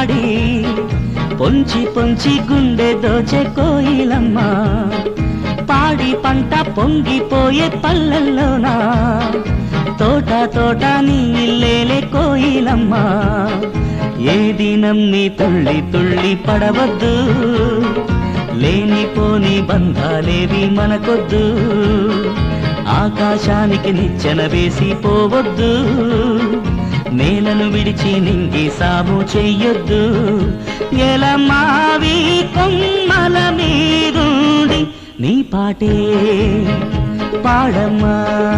పాడి పొంచి పొంచి గుండె దోచె కోయిలమ్మ పాడి పంట పొంగిపోయే పల్లెల్లోనా తోట తోట నీ ఇల్లేలే కోయిలమ్మ ఏ దినం నీ తుళ్ళి తుళ్ళి పడవద్దు లేనిపోని బంధాలేవి మనకొద్దు ఆకాశానికి నిచ్చెన వేసి పోవద్దు నేలను విడిచి నింగి సాము చెయ్యొద్దు ఎలమావి కొమ్మల మీదుండి నీ పాటే పాడమ్మా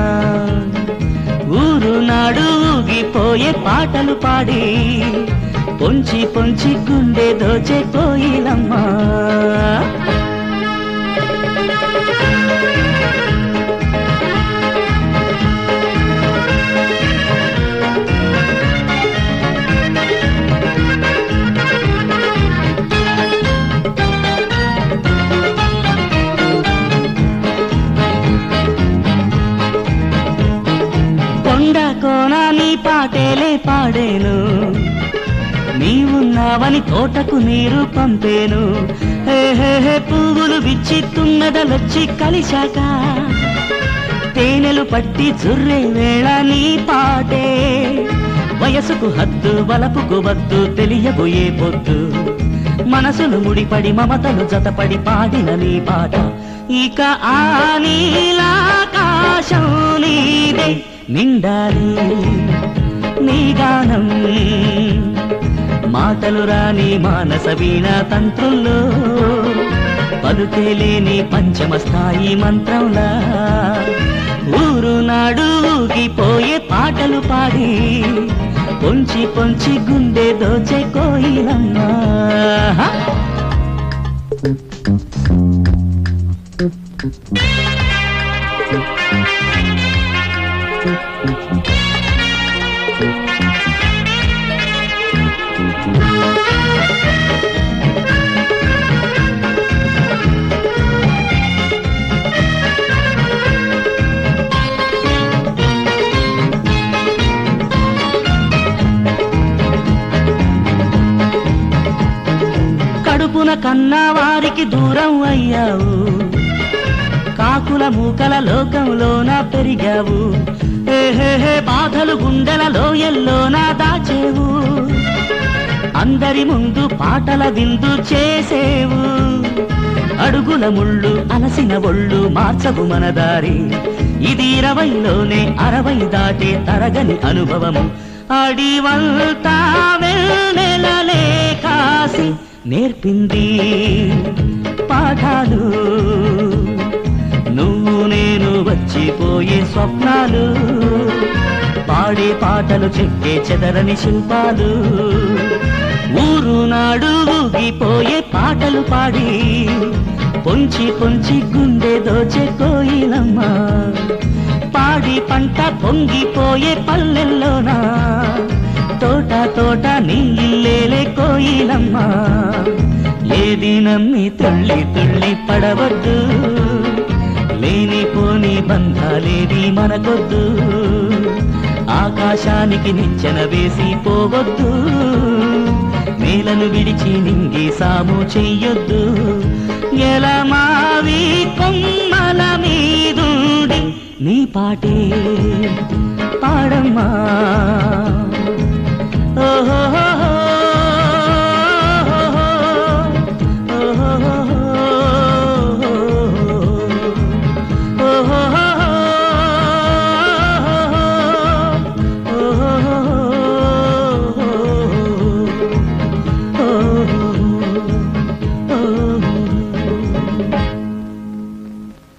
ఊరు నాడు ఊగిపోయే పాటలు పాడి పొంచి పొంచి గుండె దోచే కోయిలమ్మా కొండ కోన నీ పాటేలే పాడేను నీవున్నావని తోటకు నీరు పంపేను హే హే హే పువ్వులు విచ్చి తుమ్మెదలొచ్చి కలిశాక తేనెలు పట్టి జుర్రే వేళ నీ పాటే వయసుకు హద్దు వలపుకు వద్దు తెలియబోయే పొద్దు మనసులు ముడిపడి మమతలు జతపడి పాడిన నీ పాట ఇక ఆ నీలాకాశం నీదే నిండాలి నీ గానం మాటలు రాని మానస వీణ తంత్రుల్లో పలుకే లేని పంచమ స్థాయి మంత్రంలా ఊరు నాడు ఊగిపోయే పాటలు పాడి పొంచి పొంచి గుండె దోచే కోయిలమ్మా కడుపున కన్నా వారికి దూరం అయ్యావు కాకుల మూకల లోకంలోన పెరిగావు ఏహేహే బాధలు గుండెల లోయల్లోన దాచేవు అందరి ముందు పాటల విందు చేసేవు అడుగుల ముళ్ళు అలసిన ఒళ్ళు మార్చవు మన దారి ఇది ఇరవైలోనే అరవై దాటే తరగని అనుభవము అడివంతా వెన్నెలలే కాసి నేర్పింది పాఠాలు నువ్వు నేను వచ్చిపోయే స్వప్నాలు పాడే పాటలు చెక్కే చెదరని శిల్పాలు ఊరు నాడు ఊగిపోయే పాటలు పాడి పొంచి పొంచి గుండె దోచే కోయిలమ్మా పాడి పంట పొంగిపోయే పల్లెల్లోనా తోట తోట నీ ఇల్లేలే కోయిలమ్మా ఏది నమ్మి తుళ్ళి తుళ్ళి పడవద్దు లేనిపోని బంధాలేది మనకొద్దు ఆకాశానికి నిచ్చెన వేసి పోవద్దు నేలను విడిచి నింగి సాము చెయ్యొద్దు ఎలమావి కొమ్మల మీదుండి నీ పాటే పాడమ్మా ఓహో